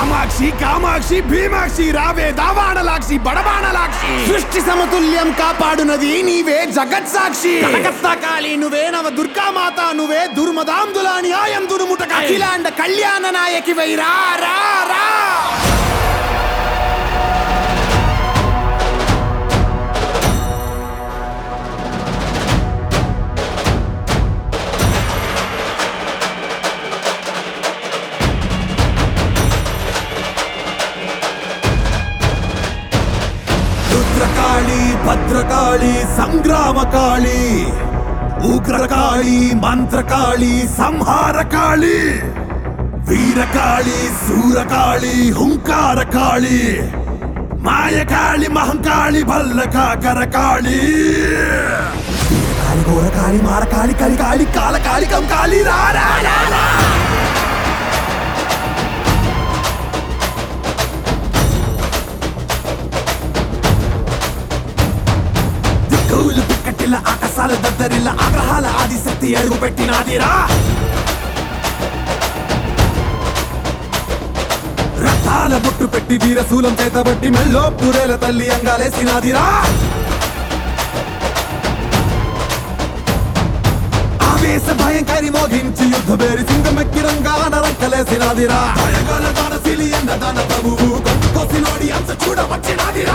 కామాక్షి కామాక్షి భీమాక్షి రావే దావాణలాక్షి బడబాణలాక్షి సృష్టి సమతుల్యం కాపాడునది నీవే జగత్ సాక్షి కాళి నువ్వే నవ దుర్గామాత నువ్వే దుర్మదాందుల న్యాయం దురుముట అఖిలాండ కళ్యాణ నాయకి వై రా రా రా రుద్రకాళి భద్రకాళి సంగ్రామకాళి ఉగ్రకాళి మంత్రకాళి సంహారకాళి వీరకాళి శూరకాళి హుంకారకాళి మాయకాళి మహంకాళి భల్లకాకరకాళి కాళి ఘోరకాళి మారకాళి కలికాళి కాలకాళి కంకాళి రారా రారా దిక్కులు పిక్కటిల్ల ఆకాశాల దద్దరిల్ల ఆగ్రహాల ఆదిశక్తి అడుగు పెట్టినాదిరా రక్తాల బొట్టు పెట్టి వీరశూలం చేతబట్టి మెల్లో పురేల తల్లి అంగాలేసినాదిరా ఆవేశ భయంకరి మోగించి యుద్ధ బేరి సింగమెక్కి రంగాన రంకలేసినాదిరా భయగల దాన సిలి ఎండ దాన ప్రభువు కొసినోడి అంత చూడవచ్చినాదిరా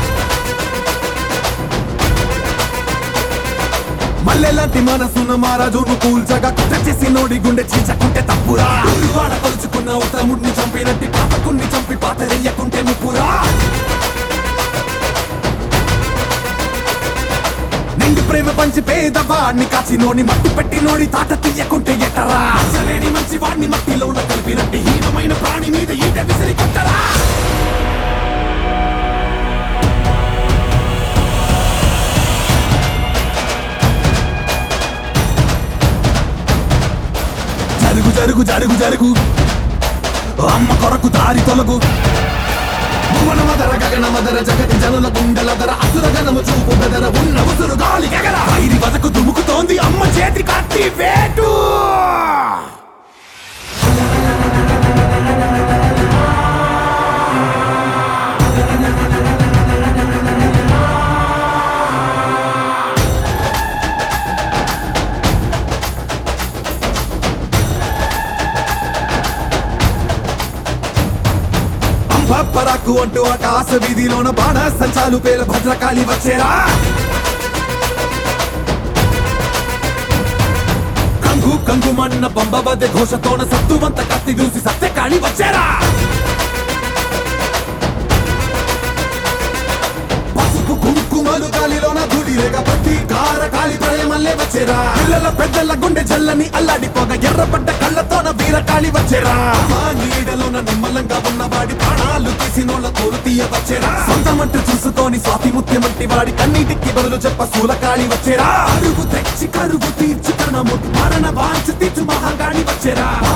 మల్లెలాంటి మనసున్న మారాజును కూల్చగా కుట్టచేసి నోడి గుండె చీచకుంటే తప్పురా వాడ కొలుచుకున్న ఉత్తముడిని చంపినట్టి పాపకుణ్ణి చంపి పాతరెయ్యకుంటే ముప్పురా నిండు ప్రేమ పంచి పేదవాడిని కాచి నోని మట్టి పెట్టి నోడి తాట తీయకుంటే ఎట్టరా అసలేని మంచి వాడిని మట్టిలో కలిపినట్టి హీనమైన ప్రాణి మీద ఈట విసిరి కొట్టరా జరుగు జరుగు జరుగు జరుగు అమ్మ కొరకు దారి తొలగు భువన మదర గగన మదర జగతి జనుల గుండెల ధర అసుర గణము చూపు బెదర ఉన్న ఉసురు గాలి గగల వైరి వదకు దుముకుతోంది అమ్మ చేతి కత్తి వేటు పరాకు అంటూ ఆకాశ వీధిలోన బాణ సంచాలు పేల భద్రకాళి వచ్చేరా కంగు కంగు మన్న పంబబద్దె ఘోషతోన సత్తువంత కత్తి దూసి సత్యకాళి వచ్చేరా పసుపు కుంకుమలు గాలిలోన ధూళిరేగ ప్రతి కార కాలి ప్రయమల్లే వచ్చేరా పిల్లల పెద్దల గుండె జల్లని అల్లాడిపోగా ఎర్రబడ్డ కళ్ళతోన వీరకాళి వచ్చేరా మా నీడలోన నిమ్మలంగా ఉన్న వాడి ప్రాణాలు తీసినోళ్ళ తోలు తీయ వచ్చేరా సొంతమంటూ చూసుకొని స్వాతి ముత్యమంటి వాడి కన్నీటికి బదులు చెప్ప శూలకాళి వచ్చేరా అరుగు తెచ్చి కరువు తీర్చు కనము మరణ వాంచు తీర్చు మహాగాళి వచ్చేరా